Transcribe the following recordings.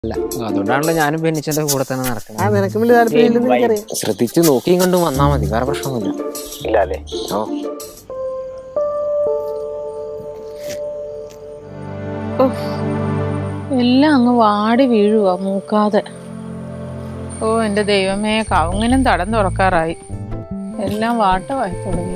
അല്ല അതുകൊണ്ടാണല്ലോ ഞാനും ബെന്നിച്ചന്റെ കൂടെ തന്നെ ആ നടക്കുന്നത് നിനക്ക് വലിയ താല്പര്യമില്ലെന്ന് എനിക്കറിയാം ശ്രദ്ധിച്ച് നോക്കിയും കണ്ടും വന്നാ മതി വേറെ പ്രശ്നമൊന്നുമില്ല ഇല്ല അല്ലേ ഓ ഉഫ്. എല്ലാം അങ്ങ് വാടി വീഴുക മൂക്കാതെ ഓ എൻ്റെ ദൈവമേ കവുങ്ങിനും തടം തുറക്കാറായി എല്ലാം വാട്ടമായി തുടങ്ങി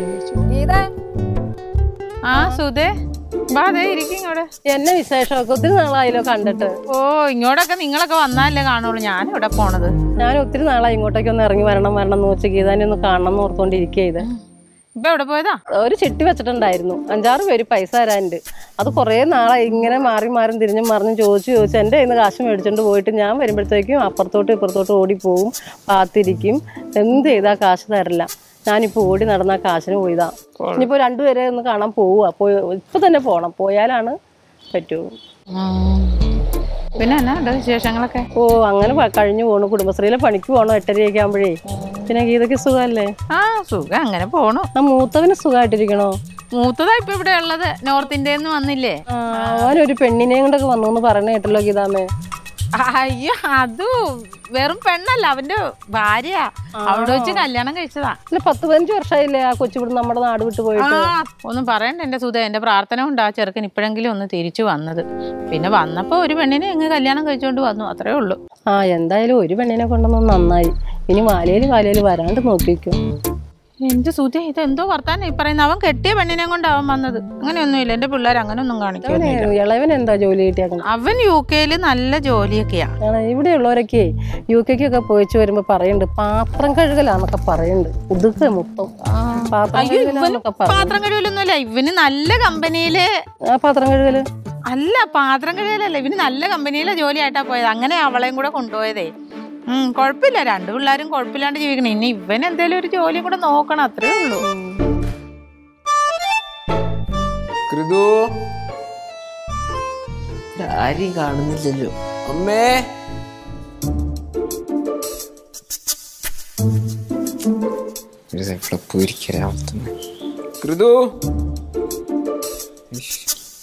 ആ സുധേ വാ ദേ ഇരിക്കും ഇങ്ങോട്ട് എന്നെ വിശേഷമൊക്കെ ഒത്തിരി നാളായല്ലോ കണ്ടിട്ട് ഓ ഇങ്ങോട്ടൊക്കെ നിങ്ങളൊക്കെ വന്നാലേ കാണുള്ളൂ ഞാൻ ഇവിടെ പോണത് ഞാൻ ഒത്തിരി നാളായി ഇങ്ങോട്ടേക്ക് ഒന്ന് ഇറങ്ങി വരണം വരണം എന്ന് വെച്ച് ഗീതാനെ ഒന്ന് കാണണം എന്ന് ഓർത്തോണ്ടിരിക്കുക ഇത് ഇപ്പൊ എവിടെ പോയതാ ഒരു ചിട്ടി വെച്ചിട്ടുണ്ടായിരുന്നു അഞ്ചാറ് പേര് പൈസ തരാനുണ്ട് അത് കുറേ നാളായി ഇങ്ങനെ മാറി മാറി തിരിഞ്ഞും മറിഞ്ഞും ചോദിച്ചു ചോദിച്ചു എൻ്റെ കയ്യിൽ നിന്ന് കാശ് മേടിച്ചോണ്ട് പോയിട്ട് ഞാൻ വരുമ്പോഴത്തേക്കും അപ്പുറത്തോട്ട് ഇപ്പുറത്തോട്ട് ഓടിപ്പോവും കാത്തിരിക്കും എന്ത് ചെയ്താൽ കാശ് തരില്ല ഞാനിപ്പോൾ ഓടി നടന്ന കാശിന് പോയതാ ഇനിയിപ്പോൾ രണ്ടുപേരെ ഒന്ന് കാണാൻ പോവുക പോയി ഇപ്പം തന്നെ പോകണം പോയാലാണ് പറ്റുള്ളൂ പിന്നെ എന്നാ ഉണ്ട് വിശേഷങ്ങളൊക്കെ ഓ അങ്ങനെ പ- കഴിഞ്ഞു പോണു കുടുംബശ്രീയിലെ പണിക്ക് പോകണം എട്ടരയൊക്കെ ആകുമ്പോഴേ പിന്നെ ഗീതയ്ക്ക് സുഖമല്ലേ ആ സുഖം അങ്ങനെ പോണു ആ മൂത്തവന് സുഖമായിട്ടിരിക്കണോ മൂത്തതാ ഇപ്പൊ ഇവിടെ ഉള്ളത് നോർത്ത് ഇന്ത്യയിൽ വന്നില്ലേ ആ, അവനൊരു പെണ്ണിനെയും കൊണ്ടൊക്കെ വന്നു എന്ന് പറയണ കേട്ടല്ലോ ഗീതാമേ അയ്യോ അത് വെറും പെണ്ണല്ല അവന്റെ ഭാര്യ അവിടെ വെച്ച് കല്യാണം കഴിച്ചതാ അല്ല പത്ത് പതിനഞ്ച് വർഷമായില്ലേ ആ കൊച്ചു ഇവിടെ നമ്മുടെ നാട് വിട്ട് പോയിട്ട് ആ ഒന്നും പറയണ്ട എന്റെ സുധ എന്റെ പ്രാർത്ഥന കൊണ്ട് ആ ചെറുക്കൻ ഇപ്പോഴെങ്കിലും ഒന്ന് തിരിച്ചു വന്നത് പിന്നെ വന്നപ്പോ ഒരു പെണ്ണിനെ എങ്ങ് കല്യാണം കഴിച്ചോണ്ട് വന്നു അത്രേ ഉള്ളൂ ആ എന്തായാലും ഒരു പെണ്ണിനെ കൊണ്ടൊന്നും നന്നായി ഇനി വാലയിൽ വാലയിൽ വരാണ്ട് നോക്കിക്കും എന്റെ സുധ ഇത് എന്തോ വർത്താനം ഈ പറയുന്ന അവൻ കെട്ടിയ പെണ്ണിനെ കൊണ്ട് അവൻ വന്നത് അങ്ങനെയൊന്നുമില്ല എന്റെ പിള്ളേർ അങ്ങനെയൊന്നും കാണിക്കുന്നില്ല ഇളവൻ എന്താ ജോലി കിട്ടിയാക്കണം അവൻ യു കെയില് നല്ല ജോലിയൊക്കെയാ ഇവിടെയുള്ളവരൊക്കെ യു കെക്കൊക്കെ പോയിച്ച് വരുമ്പോ പറയുന്നുണ്ട് പാത്രം കഴുകലാന്നൊക്കെ പറയുന്നുണ്ട് ഉതുക്ക മൊത്തം പാത്രം അയ്യോ ഇവന് കഴുകലാന്നൊക്കെ പറയും പാത്രം കഴിവിലൊന്നുമില്ല ഇവന് നല്ല കമ്പനിയില് ആ പാത്രം കഴുകല് അല്ല പാത്രം കഴിയലല്ല ഇവന് നല്ല കമ്പനിയിലെ ജോലിയായിട്ടാ പോയത് അങ്ങനെ അവളെയും കൂടെ കൊണ്ടുപോയതേ ഉം കുഴപ്പമില്ല രണ്ടു പിള്ളേരും കുഴപ്പമില്ലാണ്ട് ജീവിക്കണം ഇനി ഇവൻ എന്തേലും ഒരു ജോലിയും കൂടെ നോക്കണം അത്രേ ഉള്ളൂ കൃതു ആരെയും കാണുന്നില്ലല്ലോ അമ്മേ ഒരു സൈക്കിളെ പോയിരിക്കരാമത്തുന്നു കൃതു ഇഷ്.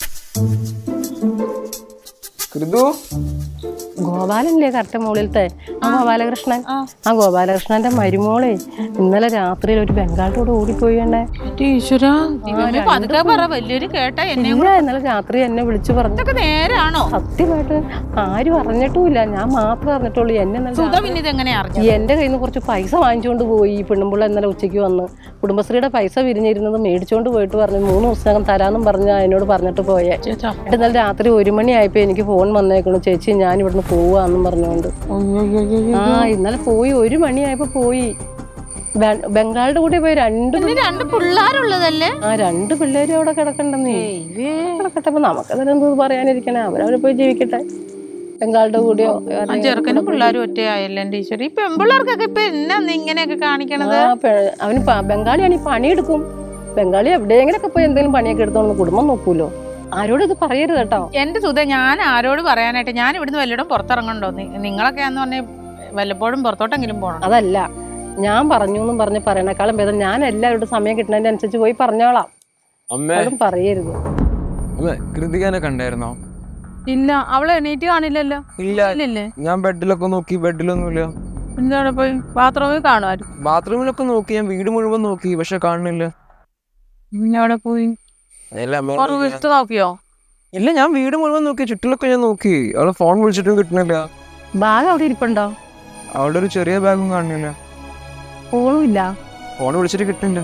കൃതു ഗോപാലനില്ലേ കറക്റ്റ് മുകളിലത്തെ ആ ഗോപാലകൃഷ്ണൻ ആ ഗോപാലകൃഷ്ണന്റെ മരുമോളെ ഇന്നലെ രാത്രിയിൽ ഒരു ബംഗാളിനോട് ഓടിപ്പോയി വേണ്ടേ ഈശ്വര പതുക്കെ പറ വലിയൊരു കേട്ടാ എന്നെ ഇല്ല ഇന്നലെ രാത്രി എന്നെ വിളിച്ചു പറഞ്ഞു ഇതൊക്കെ നേരാണോ സത്യമായിട്ട് ആരും അറിഞ്ഞിട്ടുമില്ല ഞാൻ മാത്രമേ അറിഞ്ഞിട്ടുള്ളൂ എന്നെ ഇന്നലെ സുധ പിന്നെ ഇതെങ്ങനെ അറിഞ്ഞു ഈ എന്റെ കയ്യിൽ നിന്ന് കുറച്ച് പൈസ വാങ്ങിച്ചുകൊണ്ട് പോയി ഈ പെണ്ണുമ്പിള്ള ഇന്നലെ ഉച്ചയ്ക്ക് വന്ന് കുടുംബശ്രീയുടെ പൈസ വിരിഞ്ഞിരുന്നത് മേടിച്ചുകൊണ്ട് പോയിട്ട് പറഞ്ഞു മൂന്ന് ദിവസത്തിനകം തരാമെന്നും പറഞ്ഞ് എന്നോട് പറഞ്ഞിട്ട് പോയേ എന്നിട്ട് ഇന്നലെ രാത്രി ഒരു മണിയായപ്പോ എനിക്ക് ഫോൺ വന്നേക്കണു ചേച്ചി ഞാൻ ഇവിടുന്ന് പോവാന്നും പറഞ്ഞുകൊണ്ട് ആ ഇന്നലെ പോയി ഒരു മണിയായപ്പോ പോയി ബെ- ബംഗാളിയുടെ കൂടെ പോയി രണ്ട് പിന്നെ രണ്ട് പിള്ളേരുള്ളതല്ലേ ആ രണ്ട് പിള്ളേരും അവിടെ കിടക്കണ്ടെന്നേ കിടക്കട്ടെ അപ്പൊ നമുക്കതിനെന്തോ പറയാനിരിക്കണേ അവരവിടെ പോയി ജീവിക്കട്ടെ ബംഗാളിയുടെ കൂടെയോ ആ ചെറുക്കനും പിള്ളേരും ഒറ്റയായല്ലോ എന്റെ ഈശ്വര ഈ പെൺപിള്ളേർക്കൊക്കെ ഇപ്പൊ എന്നാ നീ ഇങ്ങനെയൊക്കെ കാണിക്കണത് ആ, പെ- അവന് പ- ബംഗാളിയാണ് ഈ പണിയെടുക്കും ബംഗാളി എവിടെയെങ്കിലൊക്കെ പോയി എന്തെങ്കിലും പണിയൊക്കെ എടുത്തോണ്ട് കുടുംബം നോക്കൂലോ ആരോടും ഇത് പറയരുത് കേട്ടോ എന്റെ സുധ ഞാൻ ആരോട് പറയാനായിട്ട് ഞാൻ ഇവിടുന്ന് വല്ലയിടം പുറത്തിറങ്ങണ്ടോ നി- നിങ്ങളൊക്കെ എന്ന് പറഞ്ഞ വല്ലപ്പോഴും പുറത്തോട്ടെങ്കിലും പോകണം അതല്ല ഞാൻ പറഞ്ഞു എന്നും പറഞ്ഞ് പറയണേക്കാളും ഭേദം ഞാൻ എല്ലാവരുടെ സമയം കിട്ടുന്നതിന്റെ അനുസരിച്ച് പോയി പറഞ്ഞോളാം അമ്മേ അതും പറയരുത് അമ്മേ കൃതികാനെ കണ്ടായിരുന്നോ ഇല്ല അവളെ എണീറ്റ് കാണില്ലല്ലോ ഇല്ല ഇല്ലല്ലേ ഞാൻ ബെഡിലൊക്കെ നോക്കി ബെഡിലൊന്നുമില്ല എന്താണ് പോയി ബാത്റൂമിൽ കാണുമായിരുന്നു ബാത്റൂമിലൊക്കെ നോക്കി ഞാൻ വീട് മുഴുവൻ നോക്കി പക്ഷെ കാണുന്നില്ല പിന്നെ അവിടെ പോയി അല്ല അമ്മ പുറത്ത് വിളിച്ചു നോക്കിയോ ഇല്ല ഞാൻ വീട് മുഴുവൻ നോക്കി ചുറ്റിലൊക്കെ ഞാൻ നോക്കി അവളെ ഫോൺ വിളിച്ചിട്ടും കിട്ടുന്നില്ല ബാഗ് അവിടെ ഇരിപ്പുണ്ടോ അവളുടെ ഒരു ചെറിയ ബാഗും കാണുന്നില്ല ഫോണും ഇല്ല ഫോൺ വിളിച്ചിട്ട് കിട്ടുന്നില്ല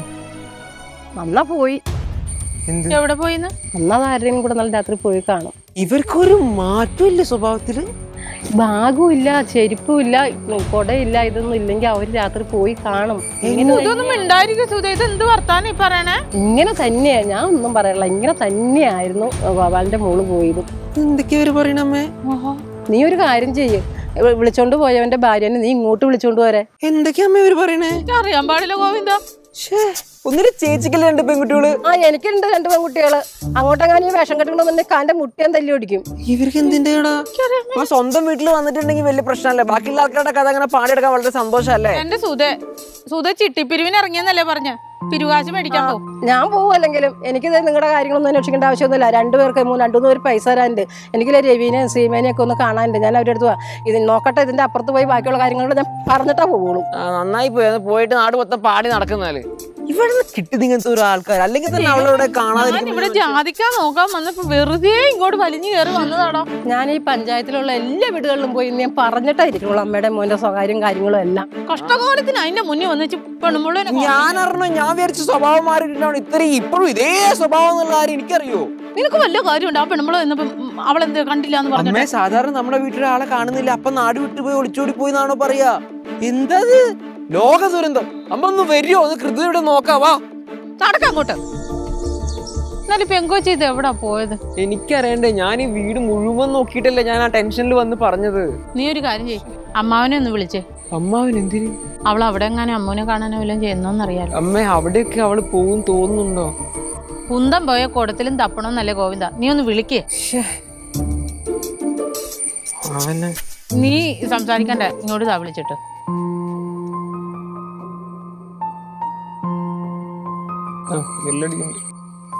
നന്നാ പോയി എന്ത് എവിടെ പോയിന്ന് നന്നാ ആരുടെയും കൂടെ നല്ല രാത്രി പോയി കാണും ഇവർക്കൊരു മാറ്റമില്ല സ്വഭാവത്തില് ബാഗും ഇല്ല ചെരുപ്പും ഇല്ല കൊടയില്ല ഇതൊന്നും ഇല്ലെങ്കിൽ അവര് രാത്രി പോയി കാണും ഇങ്ങനെ ഇതൊന്നും ഉണ്ടായിരിക്കും സുധ ഇത് എന്ത് വർത്താനം ഈ പറയണേ ഇങ്ങനെ തന്നെയാ ഞാൻ ഒന്നും പറയല്ല ഇങ്ങനെ തന്നെയായിരുന്നു ഗോപാലിന്റെ മോള് പോയത് എന്തൊക്കെയാ അവര് പറയണമ്മേ നീ ഒരു കാര്യം ചെയ്യ് ഇവ- വിളിച്ചോണ്ട് പോയവന്റെ ഭാര്യനെ നീ ഇങ്ങോട്ട് വിളിച്ചോണ്ട് പോരെ എന്തൊക്കെയാ അമ്മ ഇവര് പറയണേ അറിയാൻ പാടില്ല ഗോവിന്ദ ഒന്നിന് ചേച്ചിക്കല്ലേ രണ്ട് പെൺകുട്ടികള് ആ എനിക്കുണ്ട് രണ്ട് പെൺകുട്ടികള് അങ്ങോട്ടെങ്ങാനും ഈ വേഷം കെട്ടണമെന്ന് കാന്റെ മുട്ടിയാൻ തല്ലി ഓടിക്കും ഇവർക്ക് എന്തിന്റെയാടാ അമ്മ സ്വന്തം വീട്ടിൽ വന്നിട്ടുണ്ടെങ്കിൽ വലിയ പ്രശ്നമല്ലേ ബാക്കിയുള്ള ആൾക്കാരുടെ കഥ അങ്ങനെ പാടിയെടുക്കാൻ വളരെ സന്തോഷമല്ലേ എന്റെ സുധ സുധ ചിട്ടിപ്പിരിവിന് ഇറങ്ങിയെന്നല്ലേ പറഞ്ഞ പിരുകാശ് മേടിക്കാൻ പോകും ഞാൻ പോവുമല്ലെങ്കിലും എനിക്കിത് നിങ്ങളുടെ കാര്യങ്ങളൊന്നും അന്വേഷിക്കേണ്ട ആവശ്യമൊന്നുമില്ല രണ്ടുപേർക്ക് മൂന്ന് രണ്ടു മൂന്ന് പേര് പൈസ തരാനുണ്ട് എനിക്കില്ല രവീനെയും സീമേനെയും ഒക്കെ ഒന്ന് കാണാനുണ്ട് ഞാൻ അവരുടെ അടുത്ത് പോവാം ഇത് നോക്കട്ടെ ഇതിന്റെ അപ്പുറത്ത് പോയി ബാക്കിയുള്ള കാര്യങ്ങൾ ഞാൻ പറഞ്ഞിട്ടാ പോവുള്ളൂ ആ, നന്നായി പോയി അത് പോയിട്ട് നാട് മൊത്തം പാടി നടക്കുന്നാല് ഇവിടെ നിന്ന് കിട്ടുന്ന ഇങ്ങനത്തെ ഒരു ആൾക്കാർ അല്ലെങ്കിൽ തന്നെ അവളവിടെ ഞാൻ കാണാതെ ഇവിടെ ജാതിക്കാൻ നോക്കാൻ വന്നപ്പോ വെറുതെ ഇങ്ങോട്ട് വലിഞ്ഞു കയറി വന്നതാടോ ഞാൻ ഈ പഞ്ചായത്തിലുള്ള എല്ലാ വീടുകളിലും പോയി ഇന്ന് ഞാൻ പറഞ്ഞിട്ടായിരിക്കുള്ളൂ അമ്മയുടെ മോന്റെ സ്വകാര്യം കാര്യങ്ങളും എല്ലാം കഷ്ടകാലത്തിന് അതിന്റെ മുന്നിൽ വന്നിച്ച് പെണ്ണുമ്പുള്ളനെ ഞാൻ അറിഞ്ഞു ഞാൻ വിചാരിച്ച സ്വഭാവം മാറിയിട്ടാണ് ഇത്രയും ഇപ്പോഴും ഇതേ സ്വഭാവം എന്നുള്ള കാര്യം എനിക്കറിയോ നിനക്ക് വല്ല കാര്യമുണ്ട് ആ പെണ്ണുമ്പുള്ള എന്നപ്പോ അവളെന്ത് കണ്ടില്ല എന്ന് പറഞ്ഞു അമ്മേ സാധാരണ നമ്മുടെ വീട്ടിലെ ആളെ കാണുന്നില്ല അപ്പൊ നാട് വിട്ടു പോയി ഒളിച്ചോടി പോയി എന്നാണോ പറയാ എന്തത് ലോക ദുരന്തം അമ്മ ഒന്ന് വരുമോ ഒന്ന് കൃത്യയുടെ നോക്കാവാ നടക്കാം അങ്ങോട്ട് എന്നാലും പെങ്കോച്ചി ഇത് എവിടാ പോയത് എനിക്കറിയണ്ടേ ഞാൻ ഈ വീട് മുഴുവൻ നോക്കിയിട്ടല്ലേ ഞാൻ ആ ടെൻഷനിൽ വന്ന് പറഞ്ഞത് നീ ഒരു കാര്യം ചെയ്യ് അമ്മാവനെ ഒന്ന് വിളിച്ചേ അമ്മാവൻ എന്തിന് അവൾ അവിടെ എങ്ങാനും അമ്മൂനെ കാണാനോ വല്ലതും ചെയ്യുന്നോന്നറിയാലോ അമ്മ അവിടെയൊക്കെ അവള് പോകും തോന്നുന്നുണ്ടോ കുന്തം പോയ കുടത്തിലും തപ്പണമെന്നല്ലേ ഗോവിന്ദ നീ ഒന്ന് വിളിക്കേ അവനെ നീ സംസാരിക്കണ്ട ഇങ്ങോട്ട് താ വിളിച്ചിട്ട് വെല്ലടിക്കുന്നു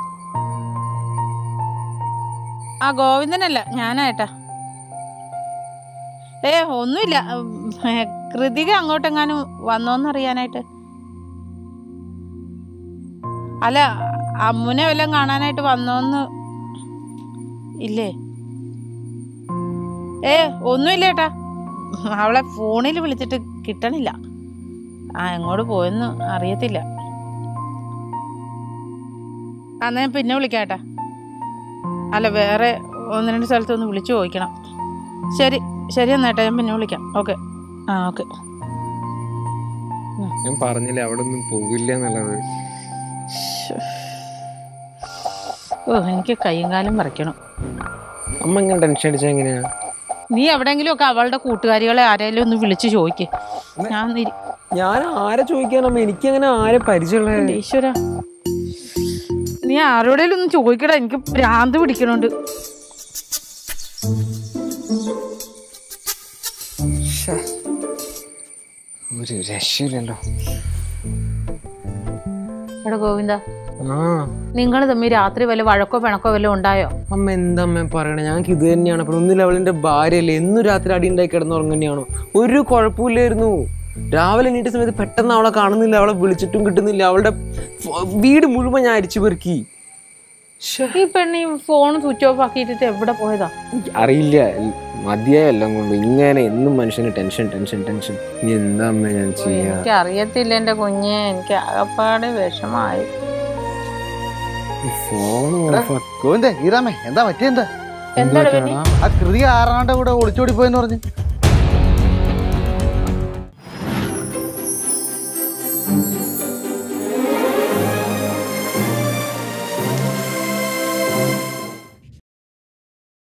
ആ ഗോവിന്ദനല്ല ഞാനായിട്ടാ ഏ ഒന്നുമില്ല ഉം, ഏ, കൃതിക അങ്ങോട്ടെങ്ങാനും വന്നോന്നറിയാനായിട്ട് അല്ല അമ്മുനെ വല്ലതും കാണാനായിട്ട് വന്നോന്ന് ഇല്ലേ ഏ ഒന്നുമില്ല ഏട്ടാ അവളെ ഫോണിൽ വിളിച്ചിട്ട് കിട്ടണില്ല ആ എങ്ങോട്ട് പോയെന്ന് അറിയത്തില്ല ആ എന്നാ ഞാൻ പിന്നെ വിളിക്കാം ഏട്ടാ അല്ല വേറെ ഒന്ന് രണ്ട് സ്ഥലത്ത് ഒന്ന് വിളിച്ചു ചോദിക്കണം ശരി ശരി എന്നാ ഞാൻ പിന്നെ വിളിക്കാം ഓക്കെ ആ ഓക്കെ ഞാൻ പറഞ്ഞില്ലേ അവിടെ ഒന്നും പോവില്ല എന്നുള്ളത് ഓ എനിക്ക് കൈയും കാലും പറിക്കണം അമ്മ ഇങ്ങനെ ടെൻഷൻ അടിച്ചാ എങ്ങനെയാ നീ എവിടെയെങ്കിലും ഒക്കെ അവളുടെ കൂട്ടുകാരികളെ ആരെങ്കിലും ഒന്ന് വിളിച്ച് ചോദിക്ക് ഞാൻ ഒന്ന് ഇരി- ഞാൻ ആരെ ചോദിക്കാനമ്മ എനിക്കങ്ങനെ ആരെ പരിചയമുള്ള എൻ്റെ ഈശ്വര നീ ആരോടേലും ഒന്ന് ചോദിക്കടാ എനിക്ക് ഭ്രാന്ത് പിടിക്കണുണ്ട് ഒരു രക്ഷയില്ലല്ലോ എടാ ഗോവിന്ദ ആ നിങ്ങൾ തമ്മിൽ രാത്രി വല്ല വഴക്കോ പിണക്കോ വല്ലതും ഉണ്ടായോ അമ്മ എന്താ അമ്മ പറയണേ ഞങ്ങൾക്ക് ഇത് തന്നെയാണ് അപ്പോൾ ഒന്നില്ല അവളിന്റെ ഭാര്യയല്ലേ എന്നും രാത്രി അടി ഉണ്ടായി കിടന്നുറങ്ങുന്നതാണോ ഒരു കുഴപ്പമില്ലായിരുന്നു രാവിലെ എണീറ്റ സമയത്ത് പെട്ടെന്ന് അവളെ കാണുന്നില്ല അവളെ വിളിച്ചിട്ടും കിട്ടുന്നില്ല അവളുടെ ഫ- വീട് മുഴുവൻ ഞാൻ അരിച്ചു പെറുക്കി ശ്ശെ, ഈ പെണ്ണി ഫോൺ സ്വിച്ച് ഓഫ് ആക്കിയിട്ട് എവിടെ പോയതാ എനിക്ക് അറിയില്ല മതിയായ എല്ലാം കൊണ്ട് ഇങ്ങനെ എന്നും മനുഷ്യന് ടെൻഷൻ ടെൻഷൻ ടെൻഷൻ ഇനി എന്താ അമ്മ ഞാൻ ചെയ്യാ എനിക്ക് അറിയത്തില്ല എന്റെ കുഞ്ഞെ എനിക്ക് ആകപ്പാടെ വിഷമായി ഫോൺ ഗോവിന്ദേ ഈരാമേ എന്താ പറ്റിയെന്താ എന്താണ് പിന്നെ ആ കൃതി ആറാണ്ട് കൂടെ ഒളിച്ചോടി പോയെന്ന് പറഞ്ഞു